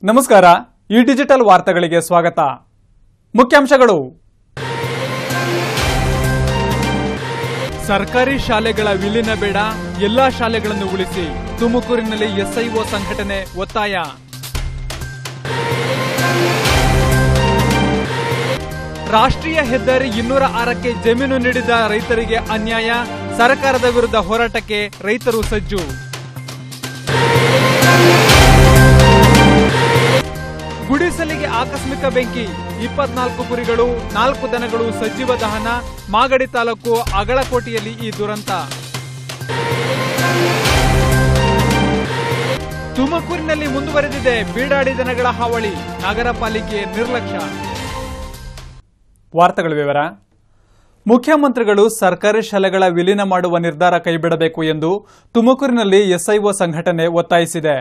ನಮಸ್ಕಾರ ಈ ಡಿಜಿಟಲ್ ವಾರ್ತೆಗಳಿಗೆ ಸ್ವಾಗತ ಮುಖ್ಯಾಂಶಗಳು ಸರ್ಕಾರಿ ಶಾಲೆಗಳ ವಿಲೀನ ಬೇಡ ಎಲ್ಲಾ ಶಾಲೆಗಳನ್ನು ಉಳಿಸಿ ತುಮಕೂರಿನಲ್ಲಿ ಎಸ್ಐಒ ಸಂಘಟನೆ ಒತ್ತಾಯ ರಾಷ್ಟ್ರೀಯ ಹೆದ್ದಾರಿ ಇನ್ನೂರ ಆರಕ್ಕೆ ಜಮೀನು ನೀಡಿದ ರೈತರಿಗೆ ಅನ್ಯಾಯ ಸರ್ಕಾರದ ವಿರುದ್ಧ ಹೋರಾಟಕ್ಕೆ ರೈತರು ಸಜ್ಜು ಗುಡಿಸಲಿಗೆ ಆಕಸ್ಮಿಕ ಬೆಂಕಿ ಇಪ್ಪತ್ನಾಲ್ಕು ಕುರಿಗಳು ನಾಲ್ಕು ದನಗಳು ಸಜೀವ ದಹನ ಮಾಗಡಿ ತಾಲೂಕು ಅಗಳಕೋಟೆಯಲ್ಲಿ ಈ ದುರಂತ ತುಮಕೂರಿನಲ್ಲಿ ಮುಂದುವರೆದಿದೆ ಬೀಡಾಡಿ ದನಗಳ ಹಾವಳಿ ನಗರ ಪಾಲಿಕೆ ನಿರ್ಲಕ್ಷ್ಯ ವಾರ್ತೆಗಳ ವಿವರ ಮುಖ್ಯಮಂತ್ರಿಗಳು ಸರ್ಕಾರಿ ಶಾಲೆಗಳ ವಿಲೀನ ಮಾಡುವ ನಿರ್ಧಾರ ಕೈಬಿಡಬೇಕು ಎಂದು ತುಮಕೂರಿನಲ್ಲಿ ಎಸ್ಐಒ ಸಂಘಟನೆ ಒತ್ತಾಯಿಸಿದೆ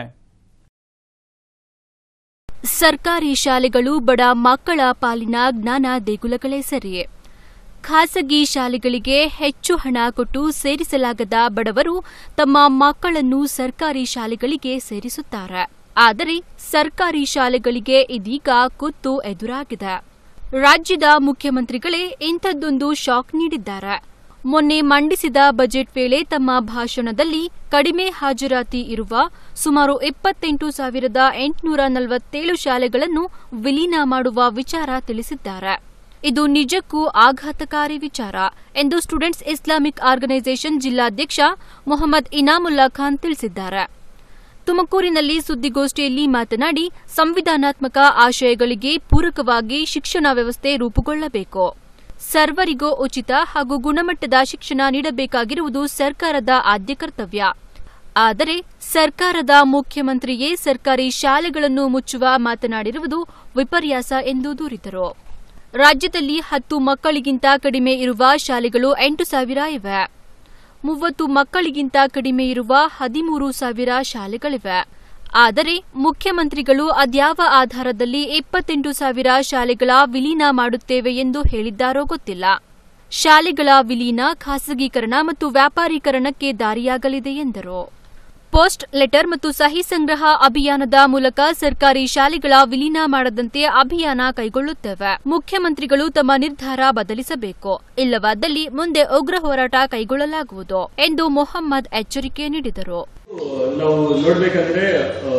ಸರ್ಕಾರಿ ಶಾಲೆಗಳು ಬಡ ಮಕ್ಕಳ ಪಾಲಿನ ಜ್ಞಾನ ದೇಗುಲಗಳೇ ಸರಿ ಖಾಸಗಿ ಶಾಲೆಗಳಿಗೆ ಹೆಚ್ಚು ಹಣ ಕೊಟ್ಟು ಸೇರಿಸಲಾಗದ ಬಡವರು ತಮ್ಮ ಮಕ್ಕಳನ್ನು ಸರ್ಕಾರಿ ಶಾಲೆಗಳಿಗೆ ಸೇರಿಸುತ್ತಾರೆ ಆದರೆ ಸರ್ಕಾರಿ ಶಾಲೆಗಳಿಗೆ ಇದೀಗ ಕುತ್ತು ಎದುರಾಗಿದೆ ರಾಜ್ಯದ ಮುಖ್ಯಮಂತ್ರಿಗಳೇ ಇಂಥದ್ದೊಂದು ಶಾಕ್ ನೀಡಿದ್ದಾರೆ ಮೊನ್ನೆ ಮಂಡಿಸಿದ ಬಜೆಟ್ ವೇಳೆ ತಮ್ಮ ಭಾಷಣದಲ್ಲಿ ಕಡಿಮೆ ಹಾಜರಾತಿ ಇರುವ ಸುಮಾರು ಇಪ್ಪತ್ತೆಂಟು ಸಾವಿರದ ಎಂಟುನೂರ ನಲವತ್ತೇಳು ಶಾಲೆಗಳನ್ನು ವಿಲೀನ ಮಾಡುವ ವಿಚಾರ ತಿಳಿಸಿದ್ದಾರೆ ಇದು ನಿಜಕ್ಕೂ ಆಘಾತಕಾರಿ ವಿಚಾರ ಎಂದು ಸ್ಟೂಡೆಂಟ್ಸ್ ಇಸ್ಲಾಮಿಕ್ ಆರ್ಗನೈಸೇಷನ್ ಜಿಲ್ಲಾಧ್ಯಕ್ಷ ಮೊಹಮ್ಮದ್ ಇನಾಮುಲ್ಲಾ ಖಾನ್ ತಿಳಿಸಿದ್ದಾರೆ ತುಮಕೂರಿನಲ್ಲಿ ಸುದ್ದಿಗೋಷ್ಠಿಯಲ್ಲಿ ಮಾತನಾಡಿ ಸಂವಿಧಾನಾತ್ಮಕ ಆಶಯಗಳಿಗೆ ಪೂರಕವಾಗಿ ಶಿಕ್ಷಣ ವ್ಯವಸ್ಥೆ ರೂಪುಗೊಳ್ಳಬೇಕು ಸರ್ವರಿಗೂ ಉಚಿತ ಹಾಗೂ ಗುಣಮಟ್ಟದ ಶಿಕ್ಷಣ ನೀಡಬೇಕಾಗಿರುವುದು ಸರ್ಕಾರದ ಆದ್ಯ ಕರ್ತವ್ಯ ಆದರೆ ಸರ್ಕಾರದ ಮುಖ್ಯಮಂತ್ರಿಯೇ ಸರ್ಕಾರಿ ಶಾಲೆಗಳನ್ನು ಮುಚ್ಚುವ ಮಾತನಾಡಿರುವುದು ವಿಪರ್ಯಾಸ ಎಂದು ದೂರಿದರು ರಾಜ್ಯದಲ್ಲಿ ಹತ್ತು ಮಕ್ಕಳಿಗಿಂತ ಕಡಿಮೆ ಇರುವ ಶಾಲೆಗಳು ಎಂಟು ಸಾವಿರ ಇವೆ ಮೂವತ್ತು ಮಕ್ಕಳಿಗಿಂತ ಕಡಿಮೆ ಇರುವ ಹದಿಮೂರು ಸಾವಿರ ಶಾಲೆಗಳಿವೆ ಆದರೆ ಮುಖ್ಯಮಂತ್ರಿಗಳು ಅದ್ಯಾವ ಆಧಾರದಲ್ಲಿ ಇಪ್ಪತ್ತೆಂಟು ಸಾವಿರ ಶಾಲೆಗಳ ವಿಲೀನ ಮಾಡುತ್ತೇವೆ ಎಂದು ಹೇಳಿದ್ದಾರೋ ಗೊತ್ತಿಲ್ಲ ಶಾಲೆಗಳ ವಿಲೀನ ಖಾಸಗೀಕರಣ ಮತ್ತು ವ್ಯಾಪಾರೀಕರಣಕ್ಕೆ ದಾರಿಯಾಗಲಿದೆ ಎಂದರು ಪೋಸ್ಟ್ ಲೆಟರ್ ಮತ್ತು ಸಹಿ ಸಂಗ್ರಹ ಅಭಿಯಾನದ ಮೂಲಕ ಸರ್ಕಾರಿ ಶಾಲೆಗಳ ವಿಲೀನ ಮಾಡದಂತೆ ಅಭಿಯಾನ ಕೈಗೊಳ್ಳುತ್ತೇವೆ ಮುಖ್ಯಮಂತ್ರಿಗಳು ತಮ್ಮ ನಿರ್ಧಾರ ಬದಲಿಸಬೇಕು ಇಲ್ಲವಾದಲ್ಲಿ ಮುಂದೆ ಉಗ್ರ ಹೋರಾಟ ಕೈಗೊಳ್ಳಲಾಗುವುದು ಎಂದು ಮೊಹಮ್ಮದ್ ಎಚ್ಚರಿಕೆ ನೀಡಿದರು ನಾವು ನೋಡ್ಬೇಕಂದ್ರೆ ಆ,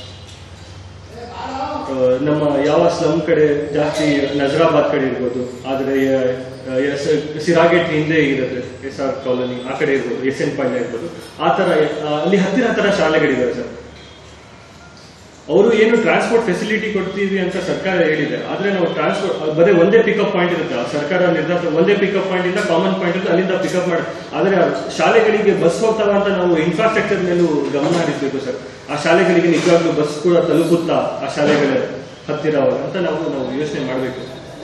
ಆ, ನಮ್ಮ ಯಾವ ಸ್ಲಮ್ ಕಡೆ ಜಾಸ್ತಿ ನಜರಾಬಾದ್ ಕಡೆ ಇರ್ಬೋದು ಆದ್ರೆ ಆ, ಎಸ್ ಸಿರಾಗೇಟ್ ಹಿಂದೆ ಇರುತ್ತೆ ಎಸ್ ಆರ್ ಕಾಲೋನಿ ಆ ಕಡೆ ಇರ್ಬೋದು ಎಸ್ ಎನ್ ಪಾಳ್ಯ ಇರ್ಬೋದು ಆ ತರ ಆ, ಅಲ್ಲಿ ಹತ್ತಿರ ಹತ್ತಿರ ಶಾಲೆಗಳಿವೆ ಸರ್ ಅವರು ಏನು ಟ್ರಾನ್ಸ್ಪೋರ್ಟ್ ಫೆಸಿಲಿಟಿ ಕೊಡ್ತೀವಿ ಅಂತ ಸರ್ಕಾರ ಹೇಳಿದೆ ಆದ್ರೆ ನಾವು ಟ್ರಾನ್ಸ್ಪೋರ್ಟ್ ಬರೀ ಒಂದೇ ಪಿಕಪ್ ಪಾಯಿಂಟ್ ಇರುತ್ತೆ ಆ ಸರ್ಕಾರ ನಿರ್ಧಾರ ಒಂದೇ ಪಿಕಪ್ ಪಾಯಿಂಟ್ ಇಂದ ಕಾಮನ್ ಪಾಯಿಂಟ್ ಇರುತ್ತೆ ಅಲ್ಲಿಂದ ಪಿಕಪ್ ಮಾಡಿ ಆದ್ರೆ ಆ ಶಾಲೆಗಳಿಗೆ ಬಸ್ ಹೋಗ್ತಾವ ಅಂತ ನಾವು ಇನ್ಫ್ರಾಸ್ಟ್ರಕ್ಚರ್ ಮೇಲೂ ಗಮನ ಹರಿಸಬೇಕು ಸರ್ ಆ ಶಾಲೆಗಳಿಗೆ ನಿಜವಾಗ್ಲೂ ಬಸ್ ಕೂಡ ತಲುಪುತ್ತಾ ಆ ಶಾಲೆಗಳ ಹತ್ತಿರ ಅಂತ ನಾವು ನಾವು ಯೋಚನೆ ಮಾಡಬೇಕು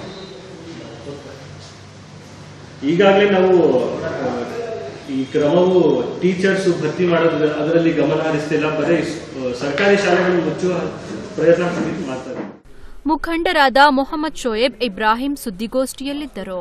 ಈಗಾಗಲೇ ನಾವು ಆ, ಈ ಕ್ರಮವು ಟೀಚರ್ಸ್ ಭರ್ತಿ ಮಾಡೋದ್ರ ಅದರಲ್ಲಿ ಗಮನ ಹರಿಸ್ತಿಲ್ಲ ಬರೀ ಆ, ಸರ್ಕಾರಿ ಶಾಲೆಗಳು ಮುಚ್ಚುವ ಪ್ರಯತ್ನ ಮಾಡ್ತಾರೆ ಮುಖಂಡರಾದ ಮೊಹಮ್ಮದ್ ಶೋಯಬ್ ಇಬ್ರಾಹಿಂ ಸುದ್ದಿಗೋಷ್ಠಿಯಲ್ಲಿದ್ದರು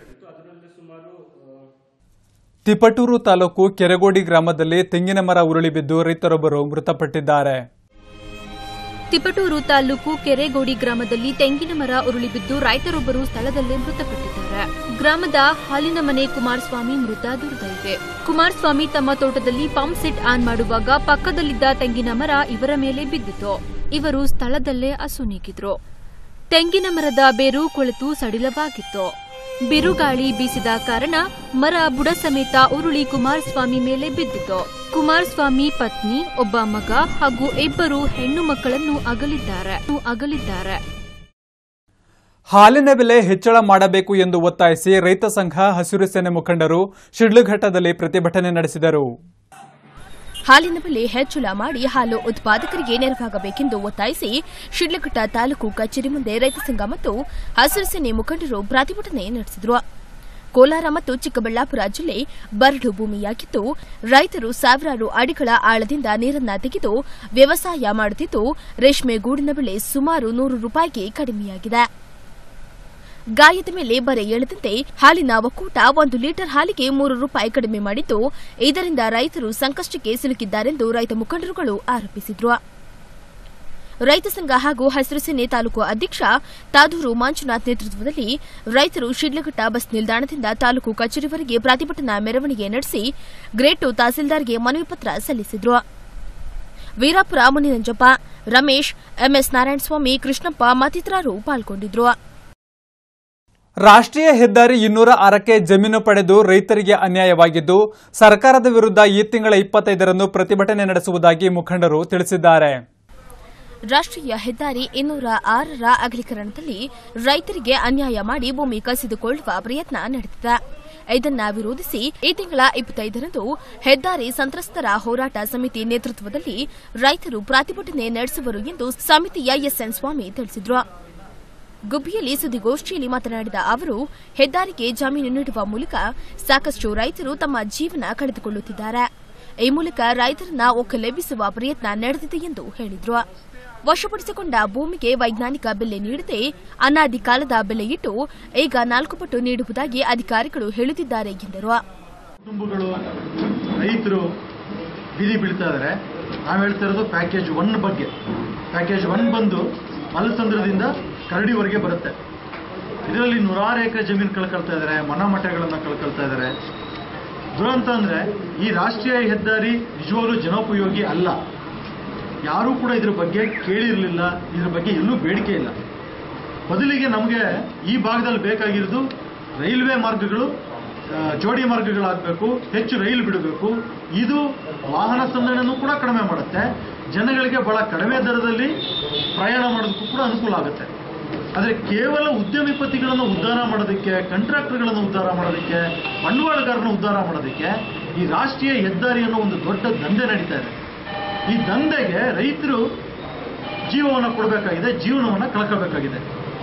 ತಿಪಟೂರು ತಾಲೂಕು ಕೆರೆಗೋಡಿ ಗ್ರಾಮದಲ್ಲಿ ತೆಂಗಿನ ಮರ ಉರುಳಿ ಬಿದ್ದು ರೈತರೊಬ್ಬರು ಮೃತಪಟ್ಟಿದ್ದಾರೆ ತಿಪಟೂರು ತಾಲೂಕು ಕೆರೆಗೋಡಿ ಗ್ರಾಮದಲ್ಲಿ ತೆಂಗಿನ ಮರ ಉರುಳಿ ಬಿದ್ದು ರೈತರೊಬ್ಬರು ಸ್ಥಳದಲ್ಲೇ ಮೃತಪಟ್ಟಿದ್ದಾರೆ ಗ್ರಾಮದ ಹಾಲಿನ ಮನೆ ಕುಮಾರಸ್ವಾಮಿ ಮೃತ ದುರ್ದೈವೆ ಕುಮಾರಸ್ವಾಮಿ ತಮ್ಮ ತೋಟದಲ್ಲಿ ಪಂಪ್ ಸೆಟ್ ಆನ್ ಮಾಡುವಾಗ ಪಕ್ಕದಲ್ಲಿದ್ದ ತೆಂಗಿನ ಮರ ಇವರ ಮೇಲೆ ಬಿದ್ದಿತು ಇವರು ಸ್ಥಳದಲ್ಲೇ ಅಸುನೀಗಿದ್ರು ತೆಂಗಿನ ಮರದ ಬೇರು ಕೊಳೆತು ಸಡಿಲವಾಗಿತ್ತು ಬಿರುಗಾಳಿ ಬೀಸಿದ ಕಾರಣ ಮರ ಬುಡ ಸಮೇತ ಉರುಳಿ ಕುಮಾರಸ್ವಾಮಿ ಮೇಲೆ ಬಿದ್ದಿತು ಕುಮಾರಸ್ವಾಮಿ ಪತ್ನಿ ಒಬ್ಬ ಮಗ ಹಾಗೂ ಇಬ್ಬರು ಹೆಣ್ಣು ಮಕ್ಕಳನ್ನು ಅಗಲಿದ್ದಾರೆ ಅಗಲಿದ್ದಾರೆ ಹಾಲಿನ ಬೆಲೆ ಹೆಚ್ಚಳ ಮಾಡಬೇಕು ಎಂದು ಒತ್ತಾಯಿಸಿ ರೈತ ಸಂಘ ಹಸಿರು ಸೇನೆ ಮುಖಂಡರು ಶಿಡ್ಲಘಟ್ಟದಲ್ಲಿ ಪ್ರತಿಭಟನೆ ನಡೆಸಿದರು ಹಾಲಿನ ಬೆಲೆ ಹೆಚ್ಚಳ ಮಾಡಿ ಹಾಲು ಉತ್ಪಾದಕರಿಗೆ ನೆರವಾಗಬೇಕೆಂದು ಒತ್ತಾಯಿಸಿ ಶಿಡ್ಲಘಟ್ಟ ತಾಲೂಕು ಕಚೇರಿ ಮುಂದೆ ರೈತ ಸಂಘ ಮತ್ತು ಹಸಿರು ಸೇನೆ ಮುಖಂಡರು ಪ್ರತಿಭಟನೆ ನಡೆಸಿದರು ಕೋಲಾರ ಮತ್ತು ಚಿಕ್ಕಬಳ್ಳಾಪುರ ಜಿಲ್ಲೆ ಬರಡು ಭೂಮಿಯಾಗಿದ್ದು ರೈತರು ಸಾವಿರಾರು ಅಡಿಗಳ ಆಳದಿಂದ ನೀರನ್ನ ತೆಗೆದು ವ್ಯವಸಾಯ ಮಾಡುತ್ತಿದ್ದು ರೇಷ್ಮೆ ಗೂಡಿನ ಬೆಲೆ ಸುಮಾರು ನೂರು ರೂಪಾಯಿಗೆ ಕಡಿಮೆಯಾಗಿದೆ ಗಾಯದ ಮೇಲೆ ಬರೆ ಎಳೆದಂತೆ ಹಾಲಿನ ಒಕ್ಕೂಟ ಒಂದು ಲೀಟರ್ ಹಾಲಿಗೆ ಮೂರು ರೂಪಾಯಿ ಕಡಿಮೆ ಮಾಡಿದ್ದು ಇದರಿಂದ ರೈತರು ಸಂಕಷ್ಟಕ್ಕೆ ಸಿಲುಕಿದ್ದಾರೆಂದು ರೈತ ಮುಖಂಡರುಗಳು ಆರೋಪಿಸಿದ್ರು ರೈತ ಸಂಘ ಹಾಗೂ ಹಸಿರು ಸೇನೆ ತಾಲೂಕು ಅಧ್ಯಕ್ಷ ತಾದೂರು ಮಂಜುನಾಥ್ ನೇತೃತ್ವದಲ್ಲಿ ರೈತರು ಶಿಡ್ಲಘಟ್ಟ ಬಸ್ ನಿಲ್ದಾಣದಿಂದ ತಾಲೂಕು ಕಚೇರಿವರೆಗೆ ಪ್ರತಿಭಟನಾ ಮೆರವಣಿಗೆ ನಡೆಸಿ ಗ್ರೇಟು ತಹಸೀಲ್ದಾರ್ಗೆ ಮನವಿ ಪತ್ರ ಸಲ್ಲಿಸಿದ್ರು ವೀರಾಪುರ ಮುನಿನಂಜಪ್ಪ ರಮೇಶ್ ಎಂಎಸ್ ನಾರಾಯಣಸ್ವಾಮಿ ಕೃಷ್ಣಪ್ಪ ಮತ್ತಿತರರು ಪಾಲ್ಗೊಂಡಿದ್ರು ರಾಷ್ಟ್ರೀಯ ಹೆದ್ದಾರಿ ಇನ್ನೂರ ಆರಕ್ಕೆ ಜಮೀನು ಪಡೆದು ರೈತರಿಗೆ ಅನ್ಯಾಯವಾಗಿದ್ದು ಸರ್ಕಾರದ ವಿರುದ್ಧ ಈ ತಿಂಗಳ ಇಪ್ಪತ್ತೈದರಂದು ಪ್ರತಿಭಟನೆ ನಡೆಸುವುದಾಗಿ ಮುಖಂಡರು ತಿಳಿಸಿದ್ದಾರೆ ರಾಷ್ಟ್ರೀಯ ಹೆದ್ದಾರಿ ಇನ್ನೂರ ಆರರ ಅಗಲೀಕರಣದಲ್ಲಿ ರೈತರಿಗೆ ಅನ್ಯಾಯ ಮಾಡಿ ಭೂಮಿ ಕಸಿದುಕೊಳ್ಳುವ ಪ್ರಯತ್ನ ನಡೆದಿದೆ ಇದನ್ನ ವಿರೋಧಿಸಿ ಈ ತಿಂಗಳ ಇಪ್ಪತ್ತೈದರಂದು ಹೆದ್ದಾರಿ ಸಂತ್ರಸ್ತರ ಹೋರಾಟ ಸಮಿತಿ ನೇತೃತ್ವದಲ್ಲಿ ರೈತರು ಪ್ರತಿಭಟನೆ ನಡೆಸುವರು ಎಂದು ಸಮಿತಿಯ ಎಸ್ಎನ್ ಸ್ವಾಮಿ ತಿಳಿಸಿದ್ರು ಗುಬ್ಬಿಯಲ್ಲಿ ಸುದ್ದಿಗೋಷ್ಠಿಯಲ್ಲಿ ಮಾತನಾಡಿದ ಅವರು ಹೆದ್ದಾರಿಗೆ ಜಮೀನು ನೀಡುವ ಮೂಲಕ ಸಾಕಷ್ಟು ರೈತರು ತಮ್ಮ ಜೀವನ ಕಳೆದುಕೊಳ್ಳುತ್ತಿದ್ದಾರೆ ಈ ಮೂಲಕ ರೈತರನ್ನ ಒಕ್ಕಲೆಬ್ಬಿಸುವ ಪ್ರಯತ್ನ ನಡೆದಿದೆ ಎಂದು ಹೇಳಿದ್ರು ವಶಪಡಿಸಿಕೊಂಡ ಭೂಮಿಗೆ ವೈಜ್ಞಾನಿಕ ಬೆಲೆ ನೀಡದೆ ಅನಾದಿ ಕಾಲದ ಬೆಲೆ ಇಟ್ಟು ಈಗ ನಾಲ್ಕು ಪಟ್ಟು ನೀಡುವುದಾಗಿ ಅಧಿಕಾರಿಗಳು ಹೇಳುತ್ತಿದ್ದಾರೆ ಎಂದರು ಕುಟುಂಬಗಳು ರೈತರು ಬೀದಿ ಬೀಳ್ತಾ ಇದ್ದಾರೆ ನಾವು ಹೇಳ್ತಾ ಇರೋದು ಪ್ಯಾಕೇಜ್ ಒನ್ ಬಗ್ಗೆ ಪ್ಯಾಕೇಜ್ ಒನ್ ಬಂದು ಮಲಸಂದ್ರದಿಂದ ಕರಡಿವರೆಗೆ ಬರುತ್ತೆ ಇದರಲ್ಲಿ ನೂರಾರು ಎಕರೆ ಜಮೀನು ಕಳ್ಕೊಳ್ತಾ ಇದ್ದಾರೆ ಮನ ಮಠಗಳನ್ನು ಕಳ್ಕೊಳ್ತಾ ಇದ್ದಾರೆ ದುರಂತ ಅಂದರೆ ಈ ರಾಷ್ಟ್ರೀಯ ಹೆದ್ದಾರಿ ನಿಜವಾಗ್ಲೂ ಜನೋಪಯೋಗಿ ಅಲ್ಲ ಯಾರೂ ಕೂಡ ಇದ್ರ ಬಗ್ಗೆ ಕೇಳಿರಲಿಲ್ಲ ಇದ್ರ ಬಗ್ಗೆ ಎಲ್ಲೂ ಬೇಡಿಕೆ ಇಲ್ಲ ಬದಲಿಗೆ ನಮಗೆ ಈ ಭಾಗದಲ್ಲಿ ಬೇಕಾಗಿರೋದು ರೈಲ್ವೆ ಮಾರ್ಗಗಳು ಆ, ಜೋಡಿ ಮಾರ್ಗಗಳಾಗಬೇಕು ಹೆಚ್ಚು ರೈಲು ಬಿಡಬೇಕು ಇದು ವಾಹನ ಸಂದಣಿನೂ ಕೂಡ ಕಡಿಮೆ ಮಾಡುತ್ತೆ ಜನಗಳಿಗೆ ಬಹಳ ಕಡಿಮೆ ದರದಲ್ಲಿ ಪ್ರಯಾಣ ಮಾಡೋದಕ್ಕೂ ಕೂಡ ಅನುಕೂಲ ಆಗುತ್ತೆ ಆದರೆ ಕೇವಲ ಉದ್ಯಮಿಪತಿಗಳನ್ನು ಉದ್ಧಾರ ಮಾಡೋದಕ್ಕೆ ಕಾಂಟ್ರಾಕ್ಟರ್ಗಳನ್ನು ಉದ್ಧಾರ ಮಾಡೋದಕ್ಕೆ ಬಂಡವಾಳಗಾರರನ್ನು ಉದ್ಧಾರ ಮಾಡೋದಕ್ಕೆ ಈ ರಾಷ್ಟ್ರೀಯ ಹೆದ್ದಾರಿ ಅನ್ನೋ ಒಂದು ದೊಡ್ಡ ದಂಧೆ ನಡೀತಾ ಇದೆ ಈ ದಂಧೆಗೆ ರೈತರು ಜೀವವನ್ನು ಕೊಡಬೇಕಾಗಿದೆ ಜೀವನವನ್ನು ಕಳ್ಕೋಬೇಕಾಗಿದೆ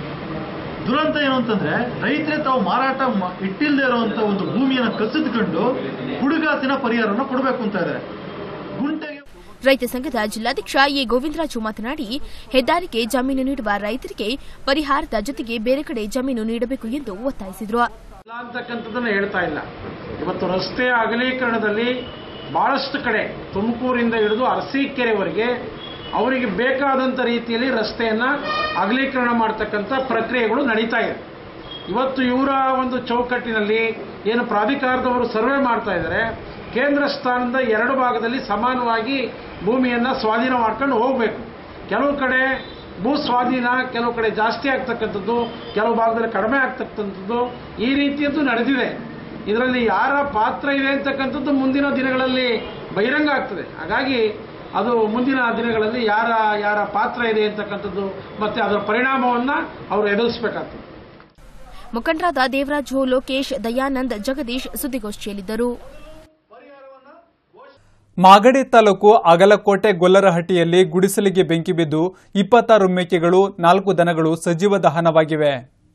ದುರಂತ ಏನು ಅಂತಂದ್ರೆ ರೈತರೇ ತಾವು ಮಾರಾಟ ಮ- ಇಟ್ಟಿಲ್ಲದೆ ಇರುವಂತ ಒಂದು ಭೂಮಿಯನ್ನು ಕಸಿದುಕೊಂಡು ಹುಡುಗಾತಿನ ಪರಿಹಾರವನ್ನು ಕೊಡಬೇಕು ಅಂತ ಇದ್ದಾರೆ ಗುಂಟೆಗೆ ರೈತ ಸಂಘದ ಜಿಲ್ಲಾಧ್ಯಕ್ಷ ಎ ಗೋವಿಂದರಾಜು ಮಾತನಾಡಿ ಹೆದ್ದಾರಿಗೆ ಜಮೀನು ನೀಡುವ ರೈತರಿಗೆ ಪರಿಹಾರದ ಜೊತೆಗೆ ಬೇರೆ ಕಡೆ ಜಮೀನು ನೀಡಬೇಕು ಎಂದು ಒತ್ತಾಯಿಸಿದರು ಇಲ್ಲ ಅಂತಕ್ಕಂಥದ್ದನ್ನು ಹೇಳ್ತಾ ಇಲ್ಲ ಇವತ್ತು ರಸ್ತೆಯ ಅಗಲೀಕರಣದಲ್ಲಿ ಬಹಳಷ್ಟು ಕಡೆ ತುಮಕೂರಿಂದ ಹಿಡಿದು ಅರಸೀಕೆರೆವರೆಗೆ ಅವರಿಗೆ ಬೇಕಾದಂಥ ರೀತಿಯಲ್ಲಿ ರಸ್ತೆಯನ್ನ ಅಗಲೀಕರಣ ಮಾಡ್ತಕ್ಕಂಥ ಪ್ರಕ್ರಿಯೆಗಳು ನಡೀತಾ ಇದೆ ಇವತ್ತು ಇವರ ಒಂದು ಚೌಕಟ್ಟಿನಲ್ಲಿ ಏನು ಪ್ರಾಧಿಕಾರದವರು ಸರ್ವೆ ಮಾಡ್ತಾ ಇದ್ದಾರೆ ಕೇಂದ್ರ ಸ್ಥಾನದ ಎರಡು ಭಾಗದಲ್ಲಿ ಸಮಾನವಾಗಿ ಭೂಮಿಯನ್ನ ಸ್ವಾಧೀನ ಮಾಡ್ಕೊಂಡು ಹೋಗಬೇಕು ಕೆಲವು ಕಡೆ ಭೂ ಸ್ವಾಧೀನ ಕೆಲವು ಕಡೆ ಜಾಸ್ತಿ ಆಗ್ತಕ್ಕಂಥದ್ದು ಕೆಲವು ಭಾಗದಲ್ಲಿ ಕಡಿಮೆ ಆಗ್ತಕ್ಕಂಥದ್ದು ಈ ರೀತಿಯದ್ದು ನಡೆದಿದೆ ಇದರಲ್ಲಿ ಯಾರ ಪಾತ್ರ ಇದೆ ಅಂತಕ್ಕಂಥದ್ದು ಮುಂದಿನ ದಿನಗಳಲ್ಲಿ ಬಹಿರಂಗ ಆಗ್ತದೆ ಹಾಗಾಗಿ ಅದು ಮುಂದಿನ ದಿನಗಳಲ್ಲಿ ಯಾರ ಯಾರ ಪಾತ್ರ ಇದೆ ಅಂತಕ್ಕಂಥದ್ದು ಮತ್ತೆ ಅದರ ಪರಿಣಾಮವನ್ನು ಅವರು ಎದುರಿಸಬೇಕಾಗ್ತದೆ ಮುಖಂಡರಾದ ದೇವರಾಜು ಲೋಕೇಶ್ ದಯಾನಂದ್ ಜಗದೀಶ್ ಸುದ್ದಿಗೋಷ್ಠಿಯಲ್ಲಿದ್ದರು ಮಾಗಡಿ ತಾಲೂಕು ಅಗಲಕೋಟೆ ಗೊಲ್ಲರಹಟ್ಟಿಯಲ್ಲಿ ಗುಡಿಸಲಿಗೆ ಬೆಂಕಿ ಬಿದ್ದು ಇಪ್ಪತ್ತಾರು ಮೇಕೆಗಳು ನಾಲ್ಕು ದನಗಳು ಸಜೀವ ದಹನವಾಗಿವೆ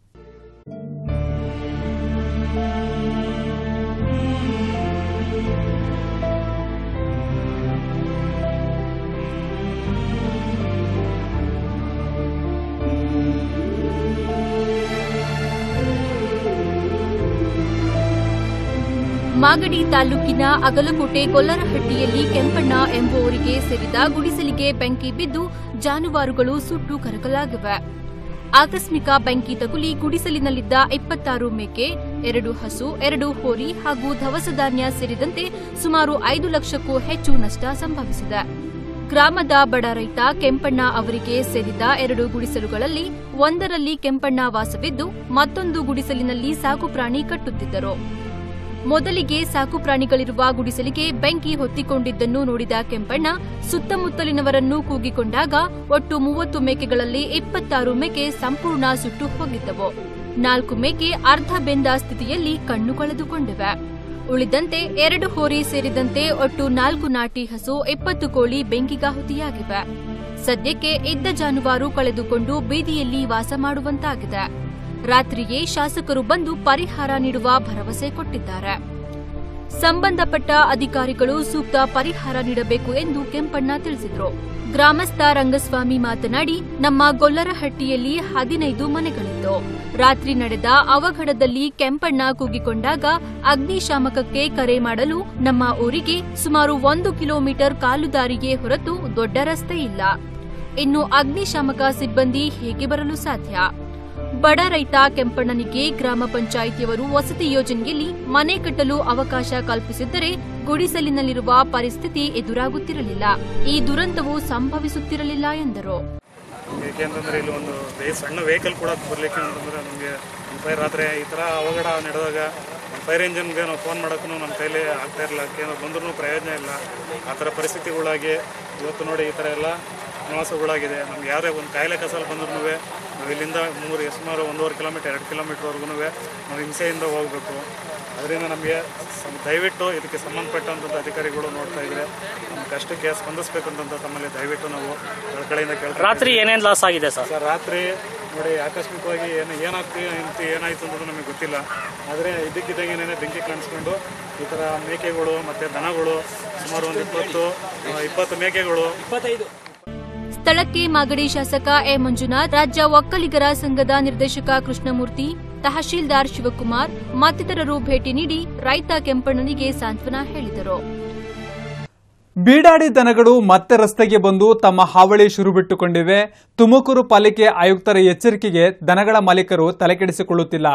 ಮಾಗಡಿ ತಾಲೂಕಿನ ಅಗಲಕೋಟೆ ಗೊಲ್ಲರಹಟ್ಟಿಯಲ್ಲಿ ಕೆಂಪಣ್ಣ ಎಂಬುವರಿಗೆ ಸೇರಿದ ಗುಡಿಸಲಿಗೆ ಬೆಂಕಿ ಬಿದ್ದು ಜಾನುವಾರುಗಳು ಸುಟ್ಟು ಕರಕಲಾಗಿವೆ ಆಕಸ್ಮಿಕ ಬೆಂಕಿ ತಗುಲಿ ಗುಡಿಸಲಿನಲ್ಲಿದ್ದ ಇಪ್ಪತ್ತಾರು ಮೇಕೆ ಎರಡು ಹಸು ಎರಡು ಹೋರಿ ಹಾಗೂ ದವಸ ಧಾನ್ಯ ಸೇರಿದಂತೆ ಸುಮಾರು ಐದು ಲಕ್ಷಕ್ಕೂ ಹೆಚ್ಚು ನಷ್ಟ ಸಂಭವಿಸಿದೆ ಗ್ರಾಮದ ಬಡ ರೈತ ಕೆಂಪಣ್ಣ ಅವರಿಗೆ ಸೇರಿದ ಎರಡು ಗುಡಿಸಲುಗಳಲ್ಲಿ ಒಂದರಲ್ಲಿ ಕೆಂಪಣ್ಣ ವಾಸವಿದ್ದು ಮತ್ತೊಂದು ಗುಡಿಸಲಿನಲ್ಲಿ ಸಾಕುಪ್ರಾಣಿ ಕಟ್ಟುತ್ತಿದ್ದರು ಮೊದಲಿಗೆ ಸಾಕು ಪ್ರಾಣಿಗಳಿರುವ ಗುಡಿಸಲಿಗೆ ಬೆಂಕಿ ಹೊತ್ತಿಕೊಂಡಿದ್ದನ್ನು ನೋಡಿದ ಕೆಂಪಣ್ಣ ಸುತ್ತಮುತ್ತಲಿನವರನ್ನು ಕೂಗಿಕೊಂಡಾಗ ಒಟ್ಟು ಮೂವತ್ತು ಮೇಕೆಗಳಲ್ಲಿ ಇಪ್ಪತ್ತಾರು ಮೇಕೆ ಸಂಪೂರ್ಣ ಸುಟ್ಟು ಹೋಗಿದ್ದವು ನಾಲ್ಕು ಮೇಕೆ ಅರ್ಧ ಬೆಂದ ಸ್ಥಿತಿಯಲ್ಲಿ ಕಣ್ಣು ಕಳೆದುಕೊಂಡಿವೆ ಉಳಿದಂತೆ ಎರಡು ಹೋರಿ ಸೇರಿದಂತೆ ಒಟ್ಟು ನಾಲ್ಕು ನಾಟಿ ಹಸು ಇಪ್ಪತ್ತು ಕೋಳಿ ಬೆಂಕಿಗಾಹುತಿಯಾಗಿವೆ ಸದ್ಯಕ್ಕೆ ಇದ್ದ ಜಾನುವಾರು ಕಳೆದುಕೊಂಡು ಬೀದಿಯಲ್ಲಿ ವಾಸ ಮಾಡುವಂತಾಗಿದೆ ರಾತ್ರಿಯೇ ಶಾಸಕರು ಬಂದು ಪರಿಹಾರ ನೀಡುವ ಭರವಸೆ ಕೊಟ್ಟಿದ್ದಾರೆ ಸಂಬಂಧಪಟ್ಟ ಅಧಿಕಾರಿಗಳು ಸೂಕ್ತ ಪರಿಹಾರ ನೀಡಬೇಕು ಎಂದು ಕೆಂಪಣ್ಣ ತಿಳಿಸಿದರು ಗ್ರಾಮಸ್ಥ ರಂಗಸ್ವಾಮಿ ಮಾತನಾಡಿ ನಮ್ಮ ಗೊಲ್ಲರಹಟ್ಟಿಯಲ್ಲಿ ಹದಿನೈದು ಮನೆಗಳಿತ್ತು ರಾತ್ರಿ ನಡೆದ ಅವಘಡದಲ್ಲಿ ಕೆಂಪಣ್ಣ ಕೂಗಿಕೊಂಡಾಗ ಅಗ್ನಿಶಾಮಕಕ್ಕೆ ಕರೆ ಮಾಡಲು ನಮ್ಮ ಊರಿಗೆ ಸುಮಾರು ಒಂದು ಕಿಲೋಮೀಟರ್ ಕಾಲುದಾರಿಗೆ ಹೊರತು ದೊಡ್ಡ ರಸ್ತೆ ಇಲ್ಲ ಇನ್ನು ಅಗ್ನಿಶಾಮಕ ಸಿಬ್ಬಂದಿ ಹೇಗೆ ಬರಲು ಸಾಧ್ಯ ಬಡ ರೈತ ಕೆಂಪಣ್ಣನಿಗೆ ಗ್ರಾಮ ಪಂಚಾಯಿತಿಯವರು ವಸತಿ ಯೋಜನೆಯಲ್ಲಿ ಮನೆ ಕಟ್ಟಲು ಅವಕಾಶ ಕಲ್ಪಿಸಿದ್ದರೆ ಗುಡಿಸಲಿನಲ್ಲಿರುವ ಪರಿಸ್ಥಿತಿ ಎದುರಾಗುತ್ತಿರಲಿಲ್ಲ ಈ ದುರಂತವು ಸಂಭವಿಸುತ್ತಿರಲಿಲ್ಲ ಎಂದರು ಏಕೆಂತಂದ್ರೆ ಇಲ್ಲಿ ಒಂದು ವೇ- ಸಣ್ಣ ವೆಹಿಕಲ್ ಕೂಡ ಬರಲಿಕ್ಕೆ ಅಂತಂದ್ರೆ ನಮಗೆ ಫೈರ್ ರಾತ್ರಿ ಈ ಥರ ಅವಘಡ ನಡೆದಾಗ ಫೈರ್ ಇಂಜಿನ್ಗೆ ನಾವು ಫೋನ್ ಮಾಡೋಕ್ಕೂ ನಮ್ಮ ಕೈಲಿ ಆಗ್ತಾ ಇರಲಿಲ್ಲ ಏನಾದ್ರು ಬಂದ್ರೂ ಪ್ರಯೋಜನ ಇಲ್ಲ ಆ ಥರ ಪರಿಸ್ಥಿತಿಗಳಾಗಿ ಇವತ್ತು ನೋಡಿ ಈ ಥರ ಎಲ್ಲ ನಿವಾಸಗಳಾಗಿದೆ ನಮ್ಗೆ ಯಾರೇ ಒಂದು ಕಾಯಿಲೆ ಕಸಲ್ ಬಂದ್ರೂ ನಾವು ಇಲ್ಲಿಂದ ಮೂರು ಸುಮಾರು ಒಂದೂವರೆ ಕಿಲೋಮೀಟರ್ ಎರಡು ಕಿಲೋಮೀಟರ್ವರೆಗೂ ನಾವು ಹಿಂಸೆಯಿಂದ ಹೋಗಬೇಕು ಅದರಿಂದ ನಮಗೆ ಸಂ- ದಯವಿಟ್ಟು ಇದಕ್ಕೆ ಸಂಬಂಧಪಟ್ಟಂಥ ಅಧಿಕಾರಿಗಳು ನೋಡ್ತಾ ಇದ್ರೆ ನಮ್ಮ ಕಷ್ಟಕ್ಕೆ ಸ್ಪಂದಿಸ್ಬೇಕಂತ ತಮ್ಮಲ್ಲಿ ದಯವಿಟ್ಟು ನಾವು ಕಡೆಯಿಂದ ಕೇಳ್ತಾ ರಾತ್ರಿ ಏನೇನು ಲಾಸ್ ಆಗಿದೆ ಸರ್ ಸರ್ ರಾತ್ರಿ ನೋಡಿ ಆಕಸ್ಮಿಕವಾಗಿ ಏನು ಏನಾಗ್ತಿ ಅಂತ ಏನಾಯ್ತು ಅನ್ನೋದು ನಮಗೆ ಗೊತ್ತಿಲ್ಲ ಆದರೆ ಇದ್ದಕ್ಕಿದ್ದಂಗೆ ಬೆಂಕಿ ಕಾಣಿಸ್ಕೊಂಡು ಈ ಥರ ಮೇಕೆಗಳು ಮತ್ತು ದನಗಳು ಸುಮಾರು ಒಂದು ಇಪ್ಪತ್ತು ಆ, ಇಪ್ಪತ್ತು ಮೇಕೆಗಳು ಸ್ಥಳಕ್ಕೆ ಮಾಗಡಿ ಶಾಸಕ ಎ ಮಂಜುನಾಥ್ ರಾಜ್ಯ ಒಕ್ಕಲಿಗರ ಸಂಘದ ನಿರ್ದೇಶಕ ಕೃಷ್ಣಮೂರ್ತಿ ತಹಶೀಲ್ದಾರ್ ಶಿವಕುಮಾರ್ ಮತ್ತಿತರರು ಭೇಟಿ ನೀಡಿ ರೈತ ಕೆಂಪಣ್ಣನಿಗೆ ಸಾಂತ್ವನ ಹೇಳಿದರು ಬೀಡಾಡಿ ದನಗಳು ಮತ್ತೆ ರಸ್ತೆಗೆ ಬಂದು ತಮ್ಮ ಹಾವಳಿ ಶುರುಬಿಟ್ಟುಕೊಂಡಿವೆ ತುಮಕೂರು ಪಾಲಿಕೆ ಆಯುಕ್ತರ ಎಚ್ಚರಿಕೆಗೆ ದನಗಳ ಮಾಲೀಕರು ತಲೆಕೆಡಿಸಿಕೊಳ್ಳುತ್ತಿಲ್ಲ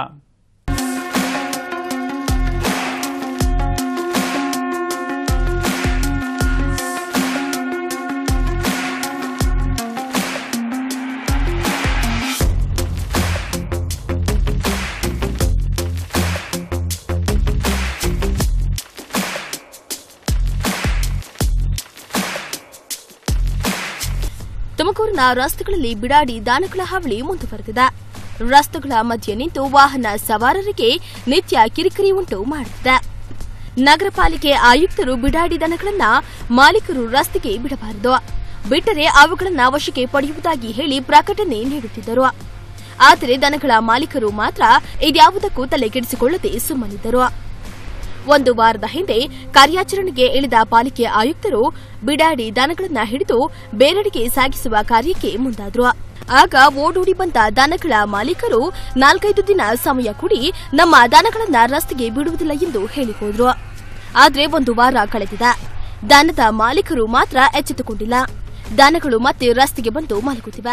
ತುಮಕೂರಿನ ರಸ್ತೆಗಳಲ್ಲಿ ಬಿಡಾಡಿ ದಾನಗಳ ಹಾವಳಿ ಮುಂದುವರೆದಿದೆ ರಸ್ತೆಗಳ ಮಧ್ಯೆ ನಿಂತು ವಾಹನ ಸವಾರರಿಗೆ ನಿತ್ಯ ಕಿರಿಕಿರಿ ಉಂಟು ಮಾಡುತ್ತಿದೆ ನಗರ ಪಾಲಿಕೆ ಆಯುಕ್ತರು ಬಿಡಾಡಿ ದನಗಳನ್ನ ಮಾಲೀಕರು ರಸ್ತೆಗೆ ಬಿಡಬಾರದು ಬಿಟ್ಟರೆ ಅವುಗಳನ್ನ ವಶಕ್ಕೆ ಪಡೆಯುವುದಾಗಿ ಹೇಳಿ ಪ್ರಕಟಣೆ ನೀಡುತ್ತಿದ್ದರು ಆದರೆ ದನಗಳ ಮಾಲೀಕರು ಮಾತ್ರ ಇದ್ಯಾವುದಕ್ಕೂ ತಲೆಕೆಡಿಸಿಕೊಳ್ಳದೆ ಸುಮ್ಮನಿದ್ದರು ಒಂದು ವಾರದ ಹಿಂದೆ ಕಾರ್ಯಾಚರಣೆಗೆ ಇಳಿದ ಪಾಲಿಕೆ ಆಯುಕ್ತರು ಬಿಡಾಡಿ ದನಗಳನ್ನ ಹಿಡಿದು ಬೇರೆಡೆಗೆ ಸಾಗಿಸುವ ಕಾರ್ಯಕ್ಕೆ ಮುಂದಾದ್ರು ಆಗ ಓಡೋಡಿ ಬಂದ ದನಗಳ ಮಾಲೀಕರು ನಾಲ್ಕೈದು ದಿನ ಸಮಯ ಕೊಡಿ ನಮ್ಮ ದನಗಳನ್ನ ರಸ್ತೆಗೆ ಬಿಡುವುದಿಲ್ಲ ಎಂದು ಹೇಳಿ ಹೋದ್ರು ಆದ್ರೆ ಒಂದು ವಾರ ಕಳೆದಿದೆ ದನದ ಮಾಲೀಕರು ಮಾತ್ರ ಎಚ್ಚೆತ್ತುಕೊಂಡಿಲ್ಲ ದನಗಳು ಮತ್ತೆ ರಸ್ತೆಗೆ ಬಂದು ಮಲಗುತ್ತಿವೆ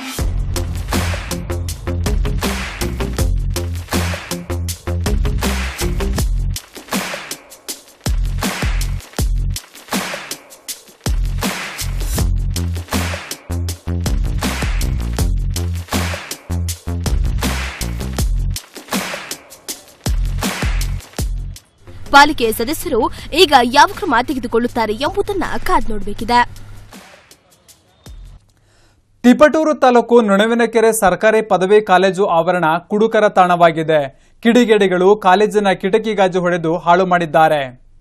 ಪಾಲಿಕೆ ಸದಸ್ಯರು ಈಗ ಯಾವ ಕ್ರಮ ತೆಗೆದುಕೊಳ್ಳುತ್ತಾರೆ ಎಂಬುದನ್ನ ಕಾದ್ ನೋಡಬೇಕಿದೆ ತಿಪಟೂರು ತಾಲೂಕು ನೊಣವಿನಕೆರೆ ಸರ್ಕಾರಿ ಪದವಿ ಕಾಲೇಜು ಆವರಣ ಕುಡುಕರ ತಾಣವಾಗಿದೆ ಕಿಡಿಗೇಡಿಗಳು ಕಾಲೇಜಿನ ಕಿಟಕಿ ಗಾಜು ಹೊಡೆದು ಹಾಳು ಮಾಡಿದ್ದಾರೆ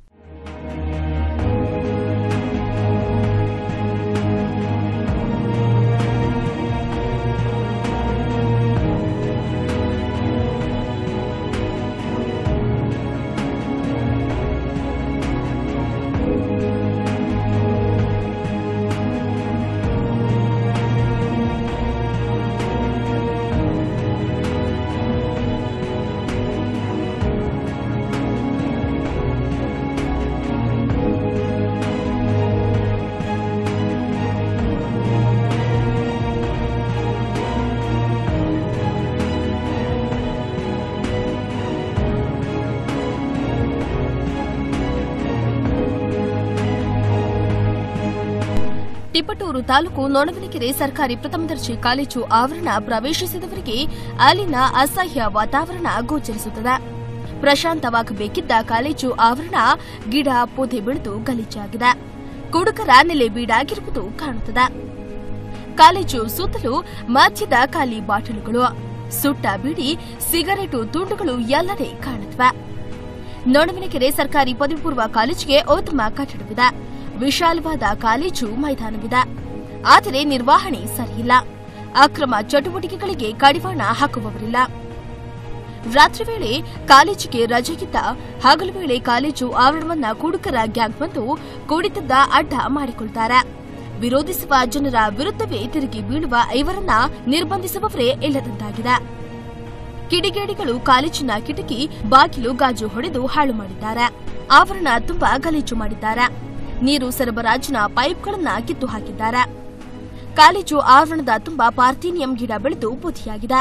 ತಿಪಟೂರು ತಾಲೂಕು ನೊಣವಿನಕೆರೆ ಸರ್ಕಾರಿ ಪ್ರಥಮ ದರ್ಜೆ ಕಾಲೇಜು ಆವರಣ ಪ್ರವೇಶಿಸಿದವರಿಗೆ ಅಲ್ಲಿನ ಅಸಹ್ಯ ವಾತಾವರಣ ಗೋಚರಿಸುತ್ತದೆ ಪ್ರಶಾಂತವಾಗಬೇಕಿದ್ದ ಕಾಲೇಜು ಆವರಣ ಗಿಡ ಪೊದೆ ಬೆಳೆದು ಗಲೀಜಾಗಿದೆ ಕುಡುಕರ ನೆಲೆ ಬೀಡಾಗಿರುವುದು ಕಾಣುತ್ತದೆ ಕಾಲೇಜು ಸುತ್ತಲೂ ಮಧ್ಯದ ಖಾಲಿ ಬಾಟಲುಗಳು ಸುಟ್ಟ ಬೀಡಿ ಸಿಗರೇಟು ತುಂಡುಗಳು ಎಲ್ಲೆಡೆ ಕಾಣುತ್ತವೆ ನೊಣವಿನಕೆರೆ ಸರ್ಕಾರಿ ಪದವಿ ಪೂರ್ವ ಕಾಲೇಜಿಗೆ ಉತ್ತಮ ಕಟ್ಟಡವಿದೆ ವಿಶಾಲವಾದ ಕಾಲೇಜು ಮೈದಾನವಿದೆ ಆದರೆ ನಿರ್ವಹಣೆ ಸರಿಯಿಲ್ಲ ಅಕ್ರಮ ಚಟುವಟಿಕೆಗಳಿಗೆ ಕಡಿವಾಣ ಹಾಕುವವರಿಲ್ಲ ರಾತ್ರಿ ವೇಳೆ ಕಾಲೇಜಿಗೆ ರಜೆಗಿದ್ದ ಹಗಲು ವೇಳೆ ಕಾಲೇಜು ಆವರಣವನ್ನ ಕುಡುಕರ ಗ್ಯಾಂಗ್ ಬಂದು ಕುಡಿತದ ಅಡ್ಡ ಮಾಡಿಕೊಳ್ತಾರೆ ವಿರೋಧಿಸುವ ಜನರ ವಿರುದ್ಧವೇ ತಿರುಗಿ ಬೀಳುವ ಇವರನ್ನ ನಿರ್ಬಂಧಿಸುವವರೇ ಇಲ್ಲದಂತಾಗಿದೆ ಕಿಡಿಗೇಡಿಗಳು ಕಾಲೇಜಿನ ಕಿಟಕಿ ಬಾಗಿಲು ಗಾಜು ಹೊಡೆದು ಹಾಳು ಮಾಡಿದ್ದಾರೆ ಆವರಣ ತುಂಬಾ ಗಲೀಜು ಮಾಡಿದ್ದಾರೆ ನೀರು ಸರಬರಾಜಿನ ಪೈಪ್ಗಳನ್ನ ಕಿತ್ತು ಹಾಕಿದ್ದಾರೆ ಕಾಲೇಜು ಆವರಣದ ತುಂಬಾ ಪಾರ್ಥೀನಿಯಂ ಗಿಡ ಬೆಳೆದು ಬುದ್ಧಿಯಾಗಿದೆ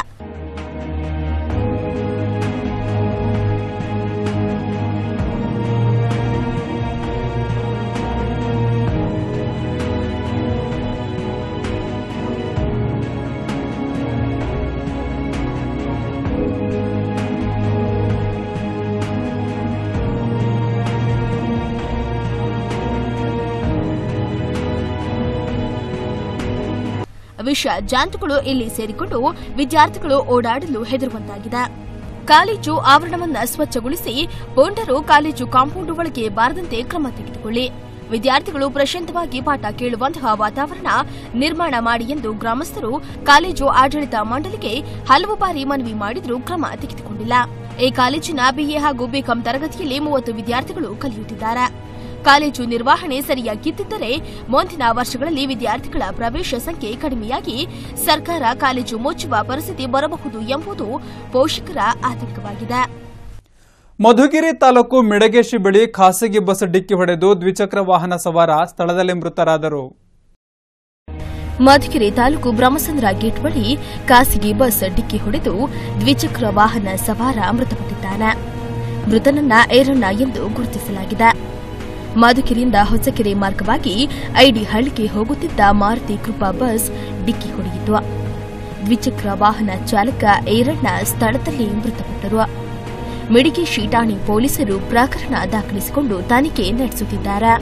ವಿಷ ಜಾಂತುಗಳು ಇಲ್ಲಿ ಸೇರಿಕೊಂಡು ವಿದ್ಯಾರ್ಥಿಗಳು ಓಡಾಡಲು ಹೆದರುವಂತಾಗಿದೆ ಕಾಲೇಜು ಆವರಣವನ್ನ ಸ್ವಚ್ಛಗೊಳಿಸಿ ಪೊಂಡರು ಕಾಲೇಜು ಕಾಂಪೌಂಡ್ ಒಳಗೆ ಬಾರದಂತೆ ಕ್ರಮ ತೆಗೆದುಕೊಳ್ಳಿ ವಿದ್ಯಾರ್ಥಿಗಳು ಪ್ರಶಾಂತವಾಗಿ ಪಾಠ ಕೇಳುವಂತಹ ವಾತಾವರಣ ನಿರ್ಮಾಣ ಮಾಡಿ ಎಂದು ಗ್ರಾಮಸ್ಥರು ಕಾಲೇಜು ಆಡಳಿತ ಮಂಡಳಿಗೆ ಹಲವು ಬಾರಿ ಮನವಿ ಮಾಡಿದರೂ ಕ್ರಮ ತೆಗೆದುಕೊಂಡಿಲ್ಲ ಈ ಕಾಲೇಜಿನ ಬಿಎ ಹಾಗೂ ಬಿಕಾಂ ತರಗತಿಯಲ್ಲಿ ಮೂವತ್ತು ವಿದ್ಯಾರ್ಥಿಗಳು ಕಲಿಯುತ್ತಿದ್ದಾರೆ ಕಾಲೇಜು ನಿರ್ವಹಣೆ ಸರಿಯಾಗಿದ್ದಿದ್ದರೆ ಮುಂದಿನ ವರ್ಷಗಳಲ್ಲಿ ವಿದ್ಯಾರ್ಥಿಗಳ ಪ್ರವೇಶ ಸಂಖ್ಯೆ ಕಡಿಮೆಯಾಗಿ ಸರ್ಕಾರ ಕಾಲೇಜು ಮುಚ್ಚುವ ಪರಿಸ್ಥಿತಿ ಬರಬಹುದು ಎಂಬುದು ಪೋಷಕರ ಆತಂಕವಾಗಿದೆ ಮಧುಗಿರಿ ತಾಲೂಕು ಮಿಡಗೇಶಿ ಬಳಿ ಖಾಸಗಿ ಬಸ್ ಡಿಕ್ಕಿ ಹೊಡೆದು ದ್ವಿಚಕ್ರ ವಾಹನ ಸವಾರ ಸ್ಥಳದಲ್ಲಿ ಮೃತರಾದರು ಮಧುಗಿರಿ ತಾಲೂಕು ಬ್ರಹ್ಮಸಂದ್ರ ಗೇಟ್ ಬಳಿ ಖಾಸಗಿ ಬಸ್ ಡಿಕ್ಕಿ ಹೊಡೆದು ದ್ವಿಚಕ್ರ ವಾಹನ ಸವಾರ ಮೃತಪಟ್ಟಿದ್ದಾನೆ ಮೃತನನ್ನ ಏರಣ್ಣ ಎಂದು ಗುರುತಿಸಲಾಗಿದೆ ಮಧುಗಿರಿಯಿಂದ ಹೊಸಕೆರೆ ಮಾರ್ಗವಾಗಿ ಐಡಿ ಹಳ್ಳಿಗೆ ಹೋಗುತ್ತಿದ್ದ ಮಾರುತಿ ಕೃಪಾ ಬಸ್ ಡಿಕ್ಕಿ ಹೊಡೆಯಿತು ದ್ವಿಚಕ್ರ ವಾಹನ ಚಾಲಕ ಏರಣ್ಣ ಸ್ಥಳದಲ್ಲಿ ಮೃತಪಟ್ಟರು ಮಿಡಿಗೇಶಿ ಠಾಣೆ ಪೊಲೀಸರು ಪ್ರಕರಣ ದಾಖಲಿಸಿಕೊಂಡು ತನಿಖೆ ನಡೆಸುತ್ತಿದ್ದಾರೆ